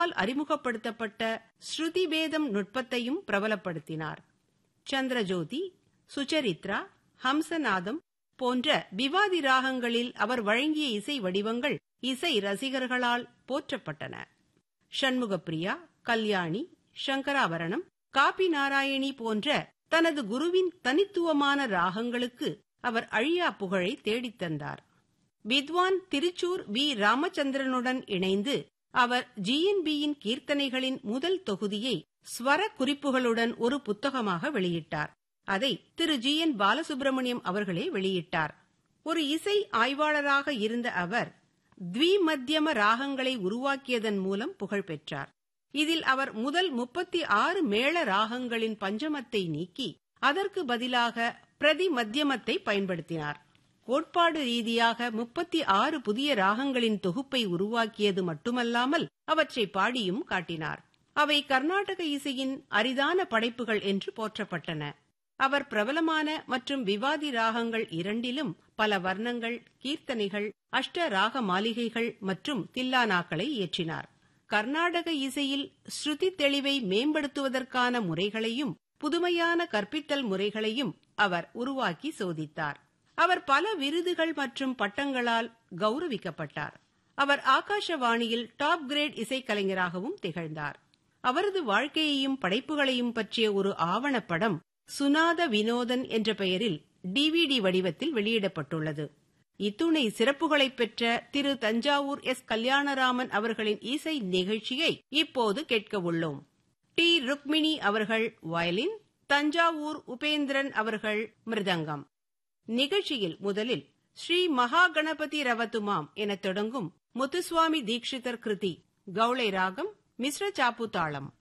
அறிமுகப்படுத்தப்பட்ட ஸ்ருதி வேதம் நுட்பத்தையும் பிரபலப்படுத்தினார் சந்திரஜோதி சுச்சரித்ரா ஹம்சநாதம் போன்ற விவாதி ராகங்களில் அவர் வழங்கிய இசை வடிவங்கள் இசை ரசிகர்களால் போற்றப்பட்டன ஷண்முகப்பிரியா கல்யாணி சங்கராபரணம் காபி நாராயணி போன்ற தனது குருவின் தனித்துவமான ராகங்களுக்கு அவர் அழியா புகழை தேடித் தந்தார் வித்வான் திருச்சூர் வி ராமச்சந்திரனுடன் இணைந்து அவர் ஜிஎன்பியின் கீர்த்தனைகளின் முதல் தொகுதியை ஸ்வர குறிப்புகளுடன் ஒரு புத்தகமாக வெளியிட்டார் அதை திரு ஜி என் பாலசுப்ரமணியம் அவர்களே வெளியிட்டார் ஒரு இசை ஆய்வாளராக இருந்த அவர் த்விமத்தியம ராகங்களை உருவாக்கியதன் மூலம் புகழ் பெற்றார் இதில் அவர் முதல் முப்பத்தி ஆறு மேள ராகங்களின் பஞ்சமத்தை நீக்கி அதற்கு பதிலாக பிரதி மத்தியமத்தை பயன்படுத்தினார் கோட்பாடு ரீதியாக முப்பத்தி ஆறு புதிய ராகங்களின் தொகுப்பை உருவாக்கியது மட்டுமல்லாமல் அவற்றை பாடியும் காட்டினார் அவை கர்நாடக இசையின் அரிதான படைப்புகள் என்று போற்றப்பட்டன அவர் பிரபலமான மற்றும் விவாதி ராகங்கள் இரண்டிலும் பல வர்ணங்கள் கீர்த்தனைகள் அஷ்ட ராக மாளிகைகள் மற்றும் தில்லானாக்களை இயற்றினார் கர்நாடக இசையில் ஸ்ருதி தெளிவை மேம்படுத்துவதற்கான முறைகளையும் புதுமையான கற்பித்தல் முறைகளையும் அவர் உருவாக்கி சோதித்தார் அவர் பல விருதுகள் மற்றும் பட்டங்களால் கௌரவிக்கப்பட்டார் அவர் ஆகாஷவாணியில் டாப் கிரேட் இசைக்கலைஞராகவும் திகழ்ந்தார் அவரது வாழ்க்கையையும் படைப்புகளையும் பற்றிய ஒரு ஆவணப்படம் சுனாத வினோதன் என்ற பெயரில் டிவிடி வடிவத்தில் வெளியிடப்பட்டுள்ளது இத்துணை சிறப்புகளை பெற்ற திரு தஞ்சாவூர் எஸ் கல்யாணராமன் அவர்களின் இசை நிகழ்ச்சியை இப்போது கேட்க உள்ளோம் டி ருக்மிணி அவர்கள் வயலின் தஞ்சாவூர் உபேந்திரன் அவர்கள் மிருதங்கம் நிகழ்ச்சியில் முதலில் ஸ்ரீ மகா கணபதி ரவத்துமாம் என தொடங்கும் முத்துசுவாமி தீட்சிதர் கிருதி கௌளை ராகம் மிஸ்ர சாப்பு தாளம்